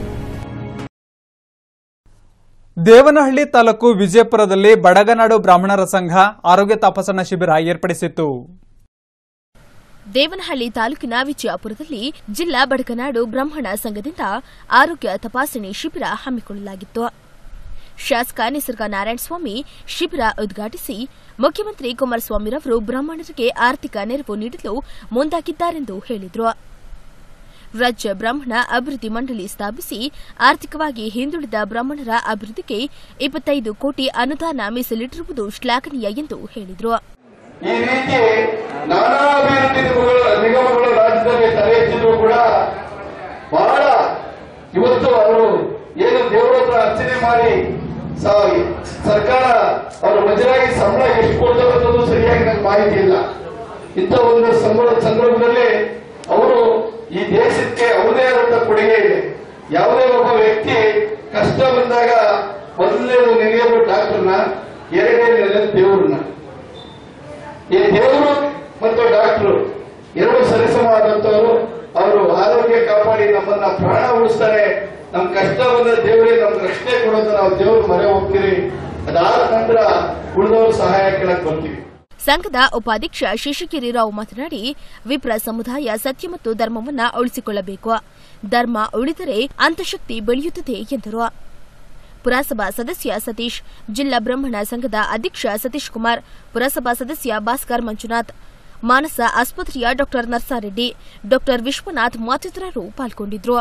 ದೇವನಹಳ್ಳಿ ತಾಲೂಕು ವಿಜಯಪುರದಲ್ಲಿ ಬಡಗನಾಡು ಬ್ರಾಹ್ಮಣರ ಸಂಘ ಆರೋಗ್ಯ ತಪಾಸಣಾ ಶಿಬಿರ ಏರ್ಪಡಿಸಿತ್ತು ದೇವನಹಳ್ಳಿ ತಾಲೂಕಿನ ವಿಜಯಪುರದಲ್ಲಿ ಜಿಲ್ಲಾ ಬಡಕನಾಡು ಬ್ರಾಹ್ಮಣ ಸಂಘದಿಂದ ಆರೋಗ್ಯ ತಪಾಸಣೆ ಶಿಬಿರ ಹಮ್ಮಿಕೊಳ್ಳಲಾಗಿತ್ತು ಶಾಸಕ ನಿಸರ್ಗ ನಾರಾಯಣಸ್ವಾಮಿ ಶಿಬಿರ ಉದ್ಘಾಟಿಸಿ ಮುಖ್ಯಮಂತ್ರಿ ಕುಮಾರಸ್ವಾಮಿರವರು ಬ್ರಾಹ್ಮಣರಿಗೆ ಆರ್ಥಿಕ ನೆರವು ನೀಡಲು ಮುಂದಾಗಿದ್ದಾರೆಂದು ಹೇಳಿದರು ರಾಜ್ಯ ಬ್ರಾಹ್ಮಣ ಅಭಿವೃದ್ಧಿ ಮಂಡಳಿ ಸ್ಥಾಪಿಸಿ ಆರ್ಥಿಕವಾಗಿ ಹಿಂದುಳಿದ ಬ್ರಾಹ್ಮಣರ ಅಭಿವೃದ್ಧಿಗೆ ಇಪ್ಪತ್ತೈದು ಕೋಟಿ ಅನುದಾನ ಮೀಸಲಿಟ್ಟಿರುವುದು ಶ್ಲಾಘನೀಯ ಎಂದು ಹೇಳಿದರು ಈ ರೀತಿ ನಾನಾ ಅಭಿವೃದ್ಧಿ ನಿಗಮಗಳು ನಿಗಮಗಳು ರಾಜ್ಯದಲ್ಲಿ ತಲೆ ಎತ್ತಿದ್ರು ಕೂಡ ಬಹಳ ಇವತ್ತು ಅವರು ಏನು ದೇವರ ಹತ್ರ ಅರ್ಚನೆ ಮಾಡಿ ಸ- ಸರ್ಕಾರ ಅವರು ಮಜರಾಗಿ ಸಂಬಳ ಎಷ್ಟು ಕೊಡ್ತಾರೆ ಅನ್ನೋದು ಸರಿಯಾಗಿ ನನಗೆ ಮಾಹಿತಿ ಇಲ್ಲ ಇಂಥ ಒಂದು ಸಂಬಳ ಸಂದರ್ಭದಲ್ಲಿ ಅವರು ಈ ದೇಶಕ್ಕೆ ಅವರದೇ ಆದಂತ ಕೊಡುಗೆ ಇದೆ ಯಾವುದೇ ಒಬ್ಬ ವ್ಯಕ್ತಿ ಕಷ್ಟ ಬಂದಾಗ ಮೊದಲನೇದು ನೆನೆಯೋದು ಡಾಕ್ಟರ್ನ ಎರಡನೇ ನೆನೆಯೋದು ದೇವ್ರನ್ನ ಈ ದೇವರು ಮತ್ತು ಡಾಕ್ಟರು ಎರಡು ಸರಿಸಮಾದಂತವರು ಅವರು ಆರೋಗ್ಯ ಕಾಪಾಡಿ ನಮ್ಮನ್ನ ಪ್ರಾಣ ಉಳಿಸ್ತಾರೆ ನಮ್ ಕಷ್ಟ ಬಂದ ದೇವರೇ ನಮ್ಗೆ ರಕ್ಷಣೆ ಕೊಡೋದು ನಾವು ದೇವ್ರ ಮರೆ ಹೋಗ್ತೀವಿ ಅದಾದ ನಂತರ ಉಳಿದವರು ಸಹಾಯ ಕೇಳಕ್ ಬರ್ತೀವಿ ಸಂಘದ ಉಪಾಧ್ಯಕ್ಷ ಶೇಷಗಿರಿ ರಾವ್ ಮಾತನಾಡಿ ವಿಪ್ರ ಸಮುದಾಯ ಸತ್ಯ ಮತ್ತು ಧರ್ಮವನ್ನ ಉಳಿಸಿಕೊಳ್ಳಬೇಕು ಧರ್ಮ ಉಳಿದರೆ ಅಂತಶಕ್ತಿ ಬೆಳೆಯುತ್ತದೆ ಎಂದರು ಪುರಸಭಾ ಸದಸ್ಯ ಸತೀಶ್ ಜಿಲ್ಲಾ ಬ್ರಾಹ್ಮಣ ಸಂಘದ ಅಧ್ಯಕ್ಷ ಸತೀಶ್ ಕುಮಾರ್ ಪುರಸಭಾ ಸದಸ್ಯ ಭಾಸ್ಕರ್ ಮಂಜುನಾಥ್ ಮಾನಸ ಆಸ್ಪತ್ರೆಯ ಡಾ ನರ್ಸಾರೆಡ್ಡಿ ಡಾ ವಿಶ್ವನಾಥ್ ಮತ್ತಿತರರು ಪಾಲ್ಗೊಂಡಿದ್ರು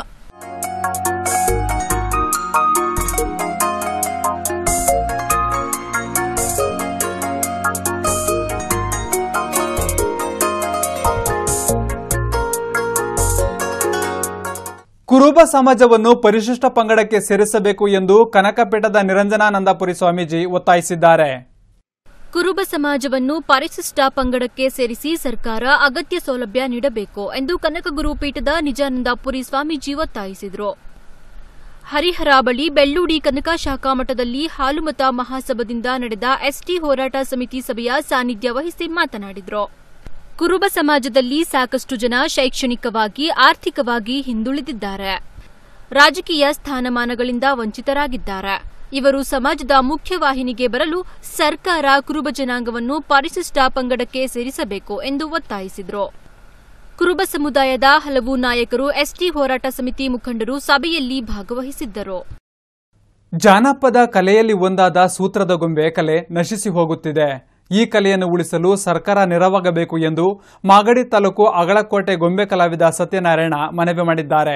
ಕುರುಬ ಸಮಾಜವನ್ನು ಪರಿಶಿಷ್ಟ ಪಂಗಡಕ್ಕೆ ಸೇರಿಸಬೇಕು ಎಂದು ಕನಕಪೇಟದ ನಿರಂಜನಾನಂದಪುರಿ ಸ್ವಾಮೀಜಿ ಒತ್ತಾಯಿಸಿದ್ದಾರೆ ಕುರುಬ ಸಮಾಜವನ್ನು ಪರಿಶಿಷ್ಟ ಪಂಗಡಕ್ಕೆ ಸೇರಿಸಿ ಸರ್ಕಾರ ಅಗತ್ಯ ಸೌಲಭ್ಯ ನೀಡಬೇಕು ಎಂದು ಕನಕಗುರು ಪೀಠದ ನಿಜಾನಂದಪುರಿ ಸ್ವಾಮೀಜಿ ಒತ್ತಾಯಿಸಿದರು ಹರಿಹರ ಬಳಿ ಬೆಳ್ಳೂಡಿ ಕನಕ ಶಾಖಾ ಮಠದಲ್ಲಿ ಹಾಲುಮತ ಮಹಾಸಭದಿಂದ ನಡೆದ ಎಸ್ಟಿ ಹೋರಾಟ ಸಮಿತಿ ಸಭೆಯ ಸಾನ್ನಿಧ್ಯ ವಹಿಸಿ ಮಾತನಾಡಿದರು ಕುರುಬ ಸಮಾಜದಲ್ಲಿ ಸಾಕಷ್ಟು ಜನ ಶೈಕ್ಷಣಿಕವಾಗಿ ಆರ್ಥಿಕವಾಗಿ ಹಿಂದುಳಿದಿದ್ದಾರೆ ರಾಜಕೀಯ ಸ್ಥಾನಮಾನಗಳಿಂದ ವಂಚಿತರಾಗಿದ್ದಾರೆ ಇವರು ಸಮಾಜದ ಮುಖ್ಯವಾಹಿನಿಗೆ ಬರಲು ಸರ್ಕಾರ ಕುರುಬ ಜನಾಂಗವನ್ನು ಪರಿಶಿಷ್ಟ ಪಂಗಡಕ್ಕೆ ಸೇರಿಸಬೇಕು ಎಂದು ಒತ್ತಾಯಿಸಿದರು ಕುರುಬ ಸಮುದಾಯದ ಹಲವು ನಾಯಕರು ಎಸ್ಟಿ ಹೋರಾಟ ಸಮಿತಿ ಮುಖಂಡರು ಸಭೆಯಲ್ಲಿ ಭಾಗವಹಿಸಿದ್ದರು ಜಾನಪದ ಕಲೆಯಲ್ಲಿ ಒಂದಾದ ಸೂತ್ರದ ಗೊಂಬೆ ಕಲೆ ನಶಿಸಿ ಹೋಗುತ್ತಿದೆ ಈ ಕಲೆಯನ್ನು ಉಳಿಸಲು ಸರ್ಕಾರ ನೆರವಾಗಬೇಕು ಎಂದು ಮಾಗಡಿ ತಾಲೂಕು ಅಗಳಕೋಟೆ ಗೊಂಬೆ ಕಲಾವಿದ ಸತ್ಯನಾರಾಯಣ ಮನವಿ ಮಾಡಿದ್ದಾರೆ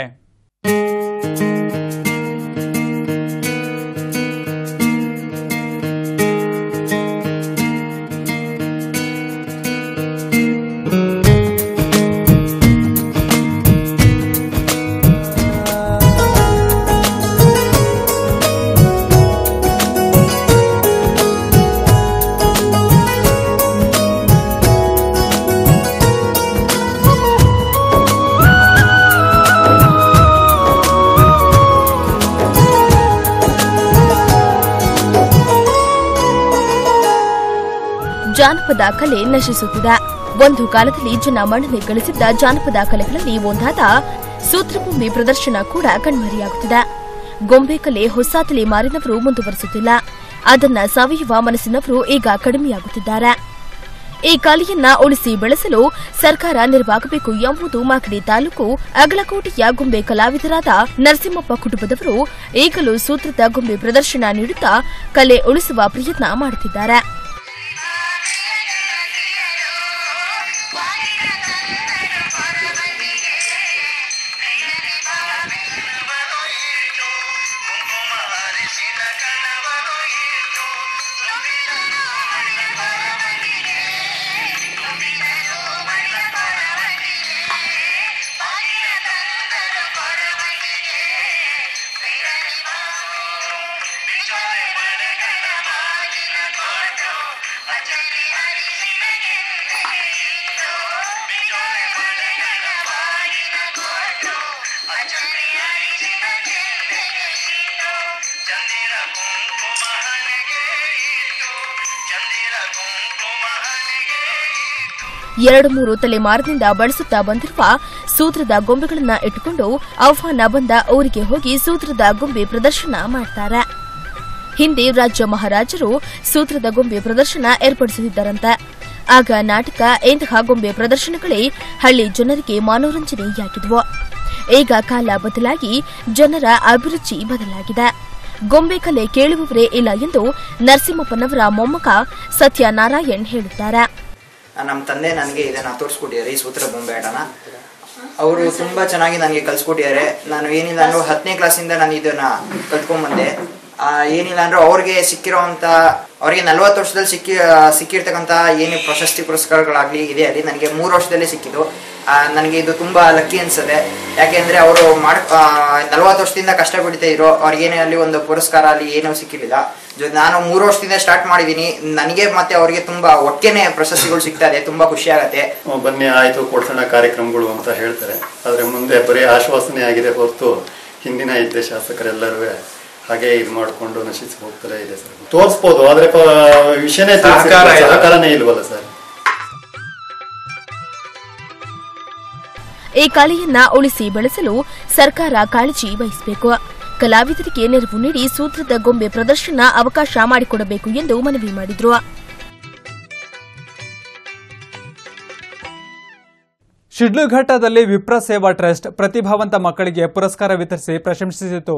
ಜಾನಪದ ಕಲೆ ನಶಿಸುತ್ತಿದೆ ಒಂದು ಕಾಲದಲ್ಲಿ ಜನ ಮನ್ನಣೆ ಗಳಿಸಿದ್ದ ಜಾನಪದ ಕಲೆಗಳಲ್ಲಿ ಒಂದಾದ ಸೂತ್ರಭೂಮಿ ಪ್ರದರ್ಶನ ಕೂಡ ಕಣ್ಮರೆಯಾಗುತ್ತಿದೆ ಗೊಂಬೆ ಕಲೆ ಹೊಸ ತಲೆಮಾರಿನವರು ಮುಂದುವರೆಸುತ್ತಿಲ್ಲ ಅದನ್ನ ಸವಿಯುವ ಮನಸ್ಸಿನವರು ಈಗ ಕಡಿಮೆಯಾಗುತ್ತಿದ್ದಾರೆ ಈ ಕಲೆಯನ್ನ ಉಳಿಸಿ ಬೆಳೆಸಲು ಸರ್ಕಾರ ನೆರವಾಗಬೇಕು ಎಂಬುದು ಮಾಗಡಿ ತಾಲೂಕು ಅಗಲಕೋಟೆಯ ಗೊಂಬೆ ಕಲಾವಿದರಾದ ನರಸಿಂಹಪ್ಪ ಕುಟುಂಬದವರು ಈಗಲೂ ಸೂತ್ರದ ಗೊಂಬೆ ಪ್ರದರ್ಶನ ನೀಡುತ್ತಾ ಕಲೆ ಉಳಿಸುವ ಪ್ರಯತ್ನ ಮಾಡುತ್ತಿದ್ದಾರೆ ಎರಡು ಮೂರು ತಲೆಮಾರಿನಿಂದ ಬಳಸುತ್ತಾ ಬಂದಿರುವ ಸೂತ್ರದ ಗೊಂಬೆಗಳನ್ನ ಇಟ್ಟುಕೊಂಡು ಆಹ್ವಾನ ಬಂದ ಊರಿಗೆ ಹೋಗಿ ಸೂತ್ರದ ಗೊಂಬೆ ಪ್ರದರ್ಶನ ಮಾಡ್ತಾರೆ ಹಿಂದೆ ರಾಜ್ಯ ಮಹಾರಾಜರು ಸೂತ್ರದ ಗೊಂಬೆ ಪ್ರದರ್ಶನ ಏರ್ಪಡಿಸುತ್ತಿದ್ದರಂತೆ ಆಗ ನಾಟಕ ಇಂತಹ ಗೊಂಬೆ ಪ್ರದರ್ಶನಗಳೇ ಹಳ್ಳಿ ಜನರಿಗೆ ಮನೋರಂಜನೆಯಾಗಿದ್ವು ಈಗ ಕಾಲ ಬದಲಾಗಿ ಜನರ ಅಭಿರುಚಿ ಬದಲಾಗಿದೆ ಗೊಂಬೆ ಕಲೆ ಕೇಳುವವರೇ ಇಲ್ಲ ಎಂದು ನರಸಿಂಹಪ್ಪನವರ ಮೊಮ್ಮಗ ಸತ್ಯನಾರಾಯಣ್ ಹೇಳುತ್ತಾರೆ ನಮ್ಮ ತಂದೆ ನನಗೆ ಇದನ್ನ ತೋರಿಸ್ಕೊಟ್ಟಿದ್ದಾರೆ ಈ ಸೂತ್ರ ಬೊಂಬೆ ಆಟನ ಅವರು ತುಂಬಾ ಚೆನ್ನಾಗಿ ನನಗೆ ಕಲ್ಸ್ಕೊಟ್ಟಿದ್ದಾರೆ ನಾನು ಏನಿಲ್ಲ ಅಂದ್ರೂ ಹತ್ತನೇ ಕ್ಲಾಸಿಂದ ನಾನು ಇದನ್ನ ಕಲ್ತ್ಕೊಂಡ್ಬಂದೆ ಆ, ಏನಿಲ್ಲ ಅಂದ್ರೂ ಅವ್ರಿಗೆ ಸಿಕ್ಕಿರೋಂಥ ಅವ್ರಿಗೆ ನಲ್ವತ್ತು ವರ್ಷದಲ್ಲಿ ಸಿಕ್ಕಿ ಸಿಕ್ಕಿರ್ತಕ್ಕಂಥ ಏನು ಪ್ರಶಸ್ತಿ ಪುರಸ್ಕಾರಗಳಾಗಲಿ ಇದೆ ಅಲ್ಲಿ ನನಗೆ ಮೂರು ವರ್ಷದಲ್ಲೇ ಸಿಕ್ಕಿದ್ದು ಆ, ನನಗೆ ಇದು ತುಂಬಾ ಲಕ್ಕಿ ಅನ್ಸುತ್ತೆ ಯಾಕೆಂದ್ರೆ ಅವರು ಮಾಡ್ ನಲ್ವತ್ತು ವರ್ಷದಿಂದ ಕಷ್ಟ ಬಿಡ್ತಾ ಇದ್ರು ಅವ್ರಿಗೇನೇ ಅಲ್ಲಿ ಒಂದು ಪುರಸ್ಕಾರ ಅಲ್ಲಿ ಏನೂ ಸಿಕ್ಕಿರಲಿಲ್ಲ ಜೊ- ನಾನು ಮೂರು ವರ್ಷದಿಂದ ಸ್ಟಾರ್ಟ್ ಮಾಡಿದ್ದೀನಿ ನನಗೆ ಮತ್ತೆ ಅವ್ರಿಗೆ ತುಂಬಾ ಒಟ್ಟಿಗೆ ಪ್ರಶಸ್ತಿಗಳು ಸಿಗ್ತಾ ಇದೆ ತುಂಬಾ ಖುಷಿ ಆಗತ್ತೆ ಹ್ಮ್, ಬನ್ನಿ ಆಯಿತು ಕೊಡ್ಸೋಣ ಕಾರ್ಯಕ್ರಮಗಳು ಅಂತ ಹೇಳ್ತಾರೆ ಆದರೆ ಮುಂದೆ ಬರೀ ಆಶ್ವಾಸನೆ ಆಗಿದೆ ಹೊರತು ಹಿಂದಿನ ಇದ್ದ ಶಾಸಕರೆಲ್ಲರೂ ಹಾಗೆ ಇದು ಮಾಡಿಕೊಂಡು ನಶಿಸಿ ಹೋಗ್ತಾರೆ ಇದೆ ಸರ್ ತೋರಿಸ್ಬೋದು ಆದರೆ ಪ- ವಿಷಯನೇ ತಿಳಿಸಿಲ್ಲ, ಸಹಕಾರ ಇಲ್ಲ. ಸಹಕಾರನೇ ಇಲ್ವಲ್ಲ ಸರ್ ಈ ಕಲೆಯನ್ನ ಉಳಿಸಿ ಬೆಳೆಸಲು ಸರ್ಕಾರ ಕಾಳಜಿ ವಹಿಸಬೇಕು ಕಲಾವಿದರಿಗೆ ನೆರವು ನೀಡಿ ಸೂತ್ರದ ಗೊಂಬೆ ಪ್ರದರ್ಶನ ಅವಕಾಶ ಮಾಡಿಕೊಡಬೇಕು ಎಂದು ಮನವಿ ಮಾಡಿದ್ರು ಶಿಡ್ಲಘಟ್ಟದಲ್ಲಿ ವಿಪ್ರ ಸೇವಾ ಟ್ರಸ್ಟ್ ಪ್ರತಿಭಾವಂತ ಮಕ್ಕಳಿಗೆ ಪುರಸ್ಕಾರ ವಿತರಿಸಿ ಪ್ರಶಂಸಿಸಿತು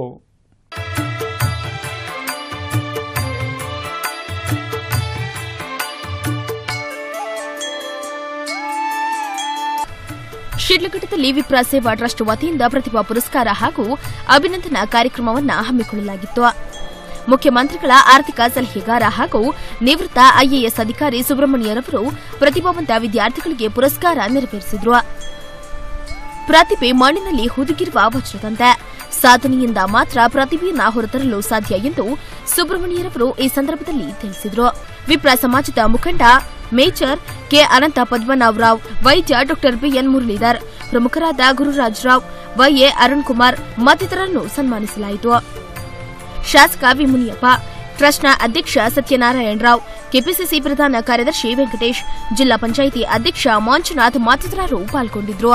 ಶಿಡ್ಲಘಟ್ಟದಲ್ಲಿ ವಿಪ್ರ ಸೇವಾ ಟ್ರಸ್ಟ್ ವತಿಯಿಂದ ಪ್ರತಿಭಾ ಪುರಸ್ಕಾರ ಹಾಗೂ ಅಭಿನಂದನಾ ಕಾರ್ಯಕ್ರಮವನ್ನು ಹಮ್ಮಿಕೊಳ್ಳಲಾಗಿತ್ತು ಮುಖ್ಯಮಂತ್ರಿಗಳ ಆರ್ಥಿಕ ಸಲಹೆಗಾರ ಹಾಗೂ ನಿವೃತ್ತ ಐಎಎಸ್ ಅಧಿಕಾರಿ ಸುಬ್ರಹ್ಮಣ್ಯರವರು ಪ್ರತಿಭಾವಂತ ವಿದ್ಯಾರ್ಥಿಗಳಿಗೆ ಪುರಸ್ಕಾರ ನೆರವೇರಿಸಿದ್ರು ಪ್ರತಿಭೆ ಮಣ್ಣಿನಲ್ಲಿ ಹುದುಗಿರುವ ವಜ್ರದಂತೆ ಸಾಧನೆಯಿಂದ ಮಾತ್ರ ಪ್ರತಿಭೆಯನ್ನ ಹೊರತರಲು ಸಾಧ್ಯ ಎಂದು ಸುಬ್ರಹ್ಮಣ್ಯರವರು ಈ ಸಂದರ್ಭದಲ್ಲಿ ತಿಳಿಸಿದರು ವಿಪ್ರ ಸಮಾಜದ ಮುಖಂಡ ಮೇಜರ್ ಕೆ ಅನಂತ ಪದ್ಮನಾಭ್ ರಾವ್ ವೈದ್ಯ ಡಾಕ್ಟರ್ ಬಿಎನ್ ಮುರಳೀಧರ್ ಪ್ರಮುಖರಾದ ಗುರುರಾಜ್ ರಾವ್ ವೈಎ ಅರುಣ್ ಕುಮಾರ್ ಮತ್ತಿತರರನ್ನು ಸನ್ಮಾನಿಸಲಾಯಿತು ಶಾಸಕ ವಿ ಮುನಿಯಪ್ಪ ಟ್ರಸ್ಟ್ನ ಅಧ್ಯಕ್ಷ ಸತ್ಯನಾರಾಯಣ ರಾವ್ ಕೆಪಿಸಿಸಿ ಪ್ರಧಾನ ಕಾರ್ಯದರ್ಶಿ ವೆಂಕಟೇಶ್ ಜಿಲ್ಲಾ ಪಂಚಾಯಿತಿ ಅಧ್ಯಕ್ಷ ಮಂಜುನಾಥ್ ಮತ್ತಿತರರು ಪಾಲ್ಗೊಂಡಿದ್ರು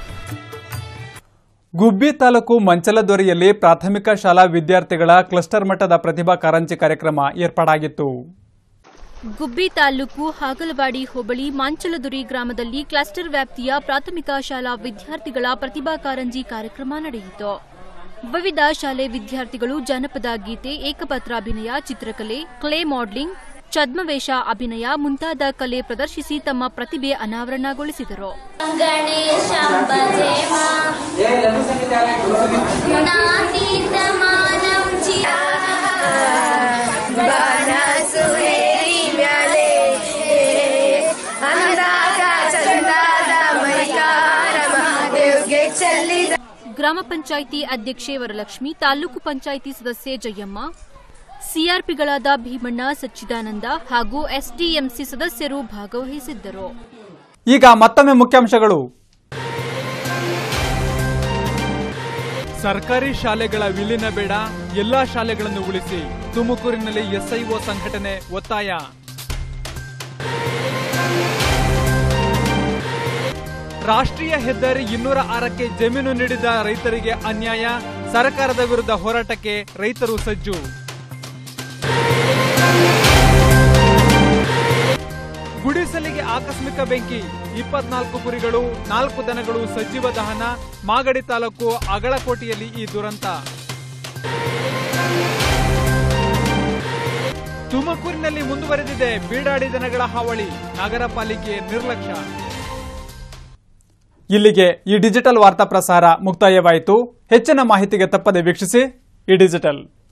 ಗುಬ್ಬಿ ತಾಲೂಕು ಮಂಚಲದೊರೆಯಲ್ಲಿ ಪ್ರಾಥಮಿಕ ಶಾಲಾ ವಿದ್ಯಾರ್ಥಿಗಳ ಕ್ಲಸ್ಟರ್ ಮಟ್ಟದ ಪ್ರತಿಭಾ ಕಾರಂಜಿ ಕಾರ್ಯಕ್ರಮ ಏರ್ಪಾಡಾಗಿತ್ತು ಗುಬ್ಬಿ ತಾಲೂಕು ಹಾಗಲವಾಡಿ ಹೋಬಳಿ ಮಾಂಚಲದುರಿ ಗ್ರಾಮದಲ್ಲಿ ಕ್ಲಸ್ಟರ್ ವ್ಯಾಪ್ತಿಯ ಪ್ರಾಥಮಿಕ ಶಾಲಾ ವಿದ್ಯಾರ್ಥಿಗಳ ಪ್ರತಿಭಾ ಕಾರಂಜಿ ಕಾರ್ಯಕ್ರಮ ನಡೆಯಿತು ವಿವಿಧ ಶಾಲೆ ವಿದ್ಯಾರ್ಥಿಗಳು ಜನಪದ ಗೀತೆ ಏಕಪತ್ರಾಭಿನಯ ಚಿತ್ರಕಲೆ ಕ್ಲೇ ಮಾಡಲಿಂಗ್ ಛದ್ಮವೇಷ ಅಭಿನಯ ಮುಂತಾದ ಕಲೆ ಪ್ರದರ್ಶಿಸಿ ತಮ್ಮ ಪ್ರತಿಭೆ ಅನಾವರಣಗೊಳಿಸಿದರು ಗ್ರಾಮ ಪಂಚಾಯಿತಿ ಅಧ್ಯಕ್ಷೆ ವರಲಕ್ಷ್ಮಿ ತಾಲೂಕು ಪಂಚಾಯಿತಿ ಸದಸ್ಯೆ ಜಯಮ್ಮ ಸಿಆರ್ಪಿಗಳಾದ ಭೀಮಣ್ಣ ಸಚ್ಚಿದಾನಂದ ಹಾಗೂ ಎಸ್ಡಿಎಂಸಿ ಸದಸ್ಯರು ಭಾಗವಹಿಸಿದ್ದರು ಈಗ ಮತ್ತೊಮ್ಮೆ ಮುಖ್ಯಾಂಶಗಳು ಸರ್ಕಾರಿ ಶಾಲೆಗಳ ವಿಲೀನ ಬೇಡ ಎಲ್ಲಾ ಶಾಲೆಗಳನ್ನು ಉಳಿಸಿ ತುಮಕೂರಿನಲ್ಲಿ ಎಸ್ಐಒ ಸಂಘಟನೆ ಒತ್ತಾಯ ರಾಷ್ಟ್ರೀಯ ಹೆದ್ದಾರಿ ಇನ್ನೂರ ಆರಕ್ಕೆ ಜಮೀನು ನೀಡಿದ ರೈತರಿಗೆ ಅನ್ಯಾಯ ಸರ್ಕಾರದ ವಿರುದ್ಧ ಹೋರಾಟಕ್ಕೆ ರೈತರು ಸಜ್ಜು ಗುಡಿಸಲಿಗೆ ಆಕಸ್ಮಿಕ ಬೆಂಕಿ ಇಪ್ಪತ್ನಾಲ್ಕು ಕುರಿಗಳು ನಾಲ್ಕು ದನಗಳು ಸಜೀವ ದಹನ ಮಾಗಡಿ ತಾಲೂಕು ಅಗಳಕೋಟೆಯಲ್ಲಿ ಈ ದುರಂತ ತುಮಕೂರಿನಲ್ಲಿ ಮುಂದುವರೆದಿದೆ ಬೀಡಾಡಿ ದನಗಳ ಹಾವಳಿ ನಗರ ಪಾಲಿಕೆ ನಿರ್ಲಕ್ಷ್ಯ ಇಲ್ಲಿಗೆ ಈ ಡಿಜಿಟಲ್ ವಾರ್ತಾ ಪ್ರಸಾರ ಮುಕ್ತಾಯವಾಯಿತು ಹೆಚ್ಚಿನ ಮಾಹಿತಿಗೆ ತಪ್ಪದೆ ವೀಕ್ಷಿಸಿ ಈ ಡಿಜಿಟಲ್